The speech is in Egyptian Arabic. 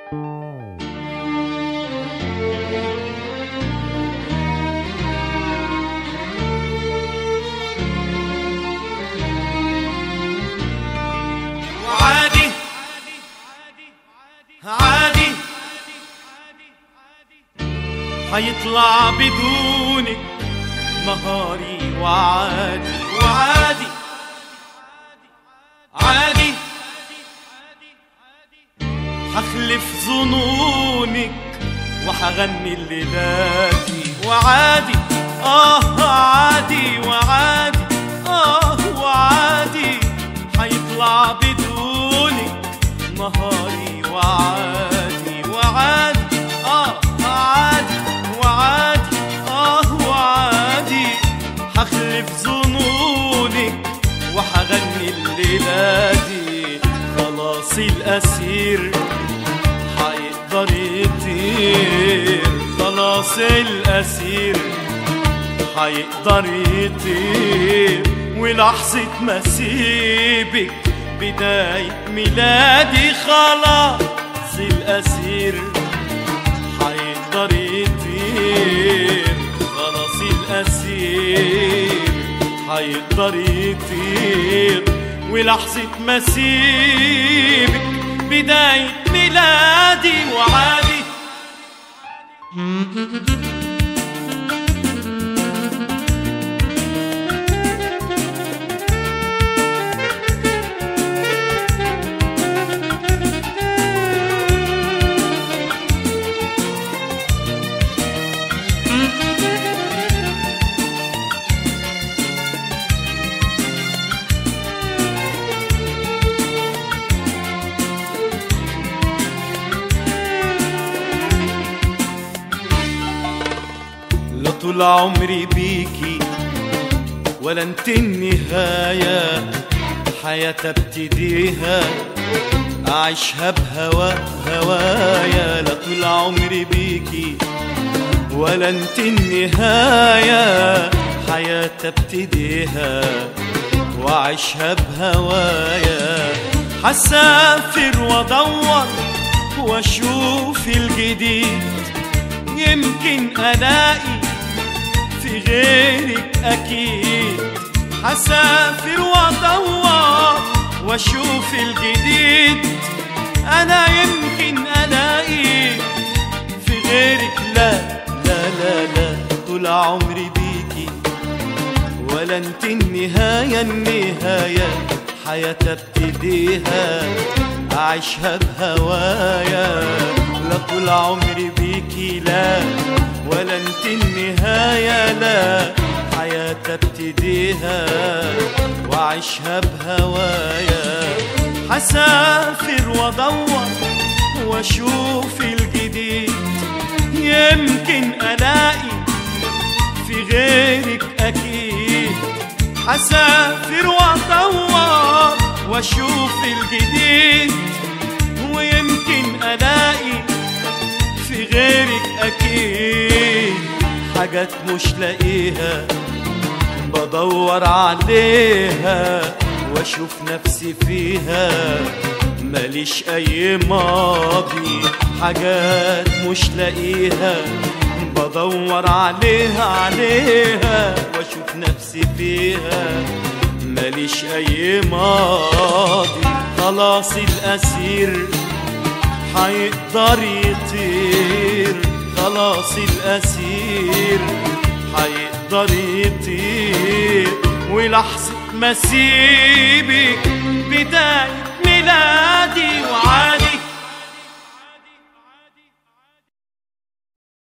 عادي عادي حيطلع بدونك نهاري وعادي وعادي عادي حخلف ظنونك وحغني الليلاتي وعادي اه عادي وعادي اه وعادي حيطلع بدونك نهاري وعادي وعادي اه عادي وعادي اه وعادي حخلف ظنونك وحغني الليلة دي خلاص الأسير حيقدر يطير خلاص الأسير حيقدر يطير ولحظة ما سيبك بداية ميلادي خلاص الأسير حيقدر يطير خلاص الأسير حيقدر يطير ولحظة ما سيبك بداية ميلادي وعادي لا طول عمري بيكي ولا انت النهاية حياة ابتديها أعيشها بهوا هوايا لا طول عمري بيكي ولا انت النهاية حياة ابتديها وأعيشها بهوايا حسافر وادور واشوف الجديد يمكن الاقي في غيرك اكيد حسافر وادور واشوف الجديد انا يمكن الاقي في غيرك لا لا لا لا طول عمري بيكي ولا انت النهاية النهاية حياة ابتديها أعيشها بهوايا لا طول عمري بيكي لا ولا انت النهاية لا حياة ابتديها وأعيشها بهوايا حسافر وادور واشوف الجديد يمكن الاقي في غيرك اكيد حسافر وادور واشوف الجديد ويمكن الاقي في غيرك اكيد حاجات مش لاقيها بدور عليها واشوف نفسي فيها ماليش اي ماضي حاجات مش لاقيها بدور عليها عليها واشوف نفسي فيها ماليش اي ماضي خلاص الاسير حيقدر يطير خلاص الاسير حيقدر يطير ولحظة ما سيبك بداية ميلاد